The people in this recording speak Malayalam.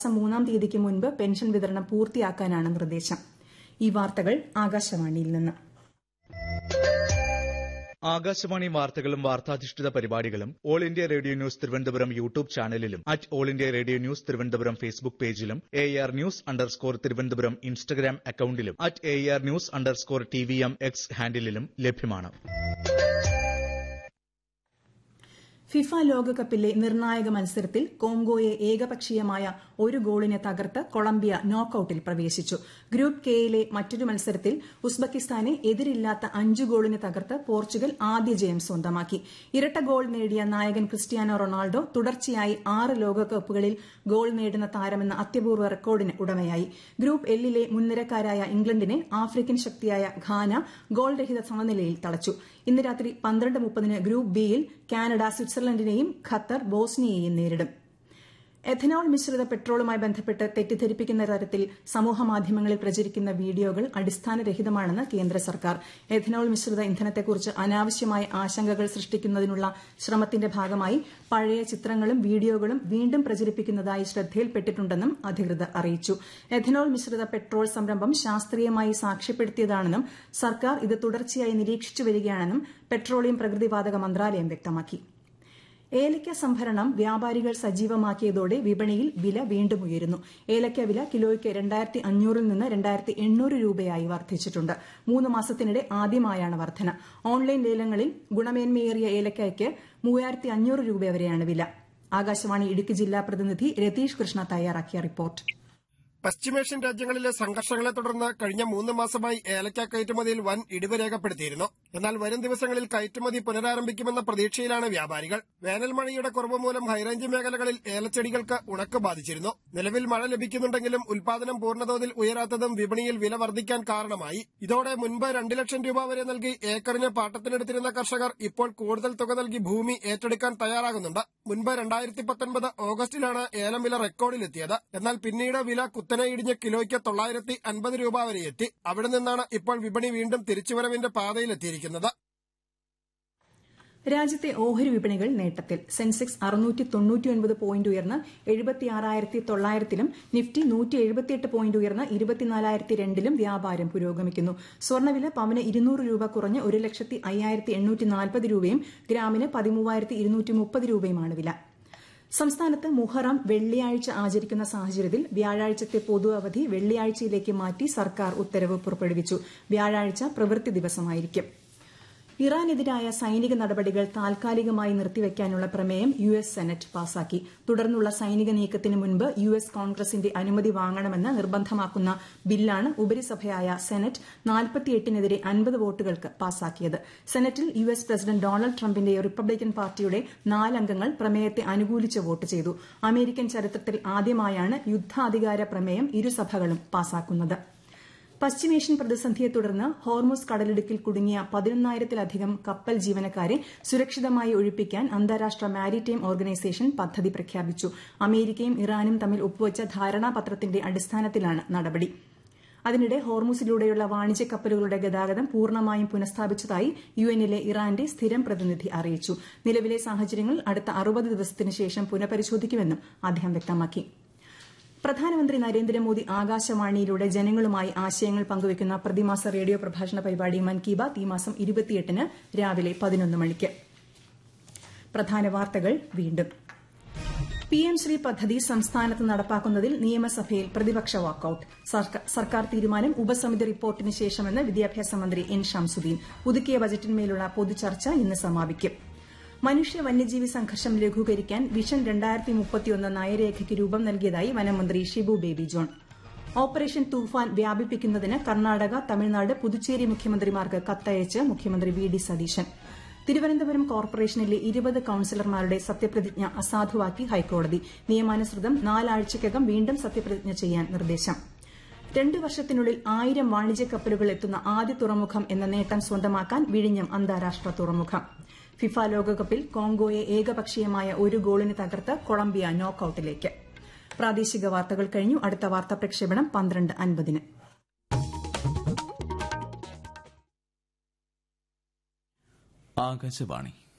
മാസം മൂന്നാം തീയതിക്ക് മുൻപ് പെൻഷൻ വിതരണം പൂർത്തിയാക്കാനാണ് നിർദ്ദേശം ഈ വാർത്തകൾ ആകാശവാണിയിൽ നിന്ന് ആകാശവാണി വാർത്തകളും വാർത്താധിഷ്ഠിത പരിപാടികളും all India radio news Thiruvananthapuram YouTube ചാനലിലും at all India radio news Thiruvananthapuram Facebook പേജിലും A R news underscore Thiruvananthapuram Instagram അക്കൌണ്ടിലും at A R news underscore T V M X ഹാൻഡിലും ലഭ്യമാണ് ഫിഫ ലോകകപ്പിലെ നിർണായക മത്സരത്തിൽ കോങ്കോയെ ഏകപക്ഷീയമായ ഒരു ഗോളിന് തകർത്ത് കൊളംബിയ നോക്കൌട്ടിൽ പ്രവേശിച്ചു ഗ്രൂപ്പ് കെയിലെ മറ്റൊരു മത്സരത്തിൽ ഉസ്ബെക്കിസ്ഥാനെ എതിരില്ലാത്ത അഞ്ച് ഗോളിന് തകർത്ത് പോർച്ചുഗൽ ആദ്യ ജയം സ്വന്തമാക്കി ഇരട്ട ഗോൾ നേടിയ നായകൻ ക്രിസ്ത്യാനോ റൊണാൾഡോ തുടർച്ചയായി ആറ് ലോകകപ്പുകളിൽ ഗോൾ നേടുന്ന താരമെന്ന അത്യപൂർവ്വ റെക്കോർഡിന് ഉടമയായി ഗ്രൂപ്പ് എല്ലിലെ മുൻനിരക്കാരായ ഇംഗ്ലണ്ടിനെ ആഫ്രിക്കൻ ശക്തിയായ ഘാന ഗോൾ രഹിത സമനിലയിൽ തളച്ചു ഇന്ന് രാത്രി പന്ത്രണ്ട് മുപ്പതിന് ഗ്രൂപ്പ് ബിയിൽ കാനഡ സ്വിറ്റ്സർലൻഡിനെയും ഖത്തർ ബോസ്നിയയെയും നേരിടും എഥനോൾ മിശ്രിത പെട്രോളുമായി ബന്ധപ്പെട്ട് തെറ്റിദ്ധരിപ്പിക്കുന്ന തരത്തിൽ സമൂഹമാധ്യമങ്ങളിൽ പ്രചരിക്കുന്ന വീഡിയോകൾ അടിസ്ഥാനരഹിതമാണെന്ന് കേന്ദ്ര സർക്കാർ എഥനോൾ മിശ്രിത ഇന്ധനത്തെക്കുറിച്ച് അനാവശ്യമായ ആശങ്കകൾ സൃഷ്ടിക്കുന്നതിനുള്ള ശ്രമത്തിന്റെ ഭാഗമായി പഴയ ചിത്രങ്ങളും വീഡിയോകളും വീണ്ടും പ്രചരിപ്പിക്കുന്നതായി ശ്രദ്ധയിൽപ്പെട്ടിട്ടുണ്ടെന്നും അധികൃതർ അറിയിച്ചു എഥനോൾ മിശ്രിത പെട്രോൾ സംരംഭം ശാസ്ത്രീയമായി സാക്ഷ്യപ്പെടുത്തിയതാണെന്നും സർക്കാർ ഇത് തുടർച്ചയായി നിരീക്ഷിച്ചു വരികയാണെന്നും പെട്രോളിയം പ്രകൃതിവാതക മന്ത്രാലയം വ്യക്തമാക്കി ഏലക്ക സംഭരണം വ്യാപാരികൾ സജീവമാക്കിയതോടെ വിപണിയിൽ വില വീണ്ടും ഉയരുന്നു ഏലക്ക വില കിലോയ്ക്ക് രണ്ടായിരത്തി അഞ്ഞൂറിൽ നിന്ന് രണ്ടായിരത്തി എണ്ണൂറ് രൂപയായി വർദ്ധിച്ചിട്ടുണ്ട് മൂന്ന് മാസത്തിനിടെ ആദ്യമായാണ് വർധന ഓൺലൈൻ ലേലങ്ങളിൽ ഗുണമേന്മയേറിയ ഏലക്കയ്ക്ക് മൂവായിരത്തി അഞ്ഞൂറ് രൂപ വരെയാണ് വില ആകാശവാണി ഇടുക്കി ജില്ലാ പ്രതിനിധി രതീഷ് കൃഷ്ണ തയ്യാറാക്കിയ റിപ്പോർട്ട് പശ്ചിമേഷ്യൻ രാജ്യങ്ങളിലെ സംഘർഷങ്ങളെ തുടർന്ന് കഴിഞ്ഞ മൂന്ന് മാസമായി ഏലക്ക കയറ്റുമതിയിൽ വൻ ഇടിവ് രേഖപ്പെടുത്തിയിരുന്നു എന്നാൽ വരും ദിവസങ്ങളിൽ കയറ്റുമതി പുനരാരംഭിക്കുമെന്ന പ്രതീക്ഷയിലാണ് വ്യാപാരികൾ വേനൽ മഴയുടെ കുറവ് മൂലം ഹൈറേഞ്ച് മേഖലകളിൽ ഏലച്ചെടികൾക്ക് ഉണക്ക് ബാധിച്ചിരുന്നു നിലവിൽ മഴ ലഭിക്കുന്നുണ്ടെങ്കിലും ഉൽപാദനം പൂർണ്ണതോതിൽ ഉയരാത്തതും വിപണിയിൽ വില വർദ്ധിക്കാൻ കാരണമായി ഇതോടെ മുൻപ് രണ്ട് ലക്ഷം രൂപ വരെ നൽകി ഏക്കറിന് പാട്ടത്തിനെടുത്തിരുന്ന കർഷകർ ഇപ്പോൾ കൂടുതൽ തുക നൽകി ഭൂമി ഏറ്റെടുക്കാൻ തയ്യാറാകുന്നുണ്ട് മുൻപ് രണ്ടായിരത്തി പത്തൊൻപത് ഓഗസ്റ്റിലാണ് ഏലം വില റെക്കോർഡിലെത്തിയത് എന്നാൽ പിന്നീട് വില കുത്തനെ ഇടിഞ്ഞ് കിലോയ്ക്ക് തൊള്ളായിരത്തി അൻപത് രൂപ വരെ എത്തി അവിടെ നിന്നാണ് ഇപ്പോൾ വിപണി വീണ്ടും തിരിച്ചുവരവിന്റെ പാതയിലെത്തിയിരിക്കുന്നത് രാജ്യത്തെ ഓഹരി വിപണികൾ നേട്ടത്തിൽ സെൻസെക്സ് അറുന്നൂറ്റി തൊണ്ണൂറ്റിയൊൻപത് പോയിന്റ് ഉയർന്ന് എഴുപത്തിയാറായിരത്തി തൊള്ളായിരത്തിലും നിഫ്റ്റി നൂറ്റി എഴുപത്തിയെട്ട് പോയിന്റ് ഉയർന്ന് ഇരുപത്തിനാലായിരത്തി രണ്ടിലും വ്യാപാരം പുരോഗമിക്കുന്നു സ്വർണ്ണവില പവന് ഇരുന്നൂറ് രൂപ കുറഞ്ഞ് ഒരു ലക്ഷത്തി അയ്യായിരത്തി എണ്ണൂറ്റി നാൽപ്പത് രൂപയും ഗ്രാമിന് പതിമൂവായിരത്തി ഇരുന്നൂറ്റി മുപ്പത് രൂപയുമാണ് വില സംസ്ഥാനത്ത് മുഹറം വെള്ളിയാഴ്ച ആചരിക്കുന്ന സാഹചര്യത്തിൽ വ്യാഴാഴ്ചത്തെ പൊതു അവധി വെള്ളിയാഴ്ചയിലേക്ക് മാറ്റി സർക്കാർ ഉത്തരവ് പുറപ്പെടുവിച്ചു വ്യാഴാഴ്ച പ്രവൃത്തി ദിവസമായിരിക്കും ഇറാനെതിരായ സൈനിക നടപടികൾ താൽക്കാലികമായി നിർത്തിവെക്കാനുള്ള പ്രമേയം യു എസ് സെനറ്റ് പാസാക്കി തുടർന്നുള്ള സൈനിക നീക്കത്തിന് മുൻപ് യു എസ് കോൺഗ്രസിന്റെ അനുമതി വാങ്ങണമെന്ന് നിർബന്ധമാക്കുന്ന ബില്ലാണ് ഉപരിസഭയായ സെനറ്റ് നാൽപ്പത്തിയെട്ടിനെതിരെ അൻപത് വോട്ടുകൾക്ക് പാസാക്കിയത് സെനറ്റിൽ യു എസ് പ്രസിഡന്റ് ഡൊണാൾഡ് ട്രംപിന്റെ റിപ്പബ്ലിക്കൻ പാർട്ടിയുടെ നാലംഗങ്ങൾ പ്രമേയത്തെ അനുകൂലിച്ച് വോട്ട് ചെയ്തു അമേരിക്കൻ ചരിത്രത്തിൽ ആദ്യമായാണ് യുദ്ധാധികാര പ്രമേയം ഇരുസഭകളും പാസാക്കുന്നത് പശ്ചിമേഷ്യൻ പ്രതിസന്ധിയെ തുടർന്ന് ഹോർമുസ് കടലിടുക്കിൽ കുടുങ്ങിയ പതിനൊന്നായിരത്തിലധികം കപ്പൽ ജീവനക്കാരെ സുരക്ഷിതമായി ഒഴിപ്പിക്കാൻ അന്താരാഷ്ട്ര മാരിടൈം ഓർഗനൈസേഷൻ പദ്ധതി പ്രഖ്യാപിച്ചു അമേരിക്കയും ഇറാനും തമ്മിൽ ഒപ്പുവച്ച ധാരണാപത്രത്തിന്റെ അടിസ്ഥാനത്തിലാണ് നടപടി അതിനിടെ ഹോർമുസിലൂടെയുള്ള വാണിജ്യ കപ്പലുകളുടെ ഗതാഗതം പൂർണ്ണമായും പുനഃസ്ഥാപിച്ചതായി യുഎന്നിലെ ഇറാന്റെ സ്ഥിരം പ്രതിനിധി അറിയിച്ചു നിലവിലെ സാഹചര്യങ്ങൾ അടുത്ത അറുപത് ദിവസത്തിന് ശേഷം പുനഃപരിശോധിക്കുമെന്നും അദ്ദേഹം വ്യക്തമാക്കി പ്രധാനമന്ത്രി നരേന്ദ്രമോദി ആകാശവാണിയിലൂടെ ജനങ്ങളുമായി ആശയങ്ങൾ പങ്കുവയ്ക്കുന്ന പ്രതിമാസ റേഡിയോ പ്രഭാഷണ പരിപാടി മൻ കി ബാത് ഈ മാസം ഇരുപത്തിയെട്ടിന് രാവിലെ പതിനൊന്ന് മണിക്ക് പ്രധാന വാർത്തകൾ വീണ്ടും പി എം ശ്രീ പദ്ധതി സംസ്ഥാനത്ത് നടപ്പാക്കുന്നതിൽ നിയമസഭയിൽ പ്രതിപക്ഷ വാക്കൌട്ട് സർക്കാർ തീരുമാനം ഉപസമിതി റിപ്പോർട്ടിന് ശേഷമെന്ന് വിദ്യാഭ്യാസ മന്ത്രി എൻ ഷംസുദ്ദീൻ പുതുക്കിയ ബജറ്റിന്മേലുള്ള പൊതുചർച്ച ഇന്ന് സമാപിക്കും മനുഷ്യ വന്യജീവി സംഘർഷം ലഘൂകരിക്കാൻ വിഷൻ രണ്ടായിരത്തി മുപ്പത്തിയൊന്ന് നയരേഖയ്ക്ക് രൂപം നൽകിയതായി വനമന്ത്രി ഷിബു ബേബി ജോൺ ഓപ്പറേഷൻ തൂഫാൻ വ്യാപിപ്പിക്കുന്നതിന് കർണാടക തമിഴ്നാട് പുതുച്ചേരി മുഖ്യമന്ത്രിമാർക്ക് കത്തയച്ച് മുഖ്യമന്ത്രി വി ഡി സതീശൻ തിരുവനന്തപുരം കോർപ്പറേഷനിലെ ഇരുപത് കൌൺസിലർമാരുടെ സത്യപ്രതിജ്ഞ അസാധുവാക്കി ഹൈക്കോടതി നിയമാനുസൃതം നാലാഴ്ചയ്ക്കകം വീണ്ടും സത്യപ്രതിജ്ഞ ചെയ്യാൻ നിർദ്ദേശം രണ്ട് വർഷത്തിനുള്ളിൽ ആയിരം വാണിജ്യ കപ്പലുകൾ എത്തുന്ന ആദ്യ തുറമുഖം എന്ന നേട്ടം സ്വന്തമാക്കാൻ വിഴിഞ്ഞം അന്താരാഷ്ട്ര തുറമുഖം ഫിഫ ലോകകപ്പിൽ കോങ്കോയെ ഏകപക്ഷീയമായ ഒരു ഗോളിന് തകർത്ത് കൊളംബിയ നോക്കൌട്ടിലേക്ക് പ്രാദേശിക വാർത്തകൾ കഴിഞ്ഞു അടുത്ത വാർത്താ പ്രക്ഷേപണം പന്ത്രണ്ട് അൻപതിന് ആകാശവാണി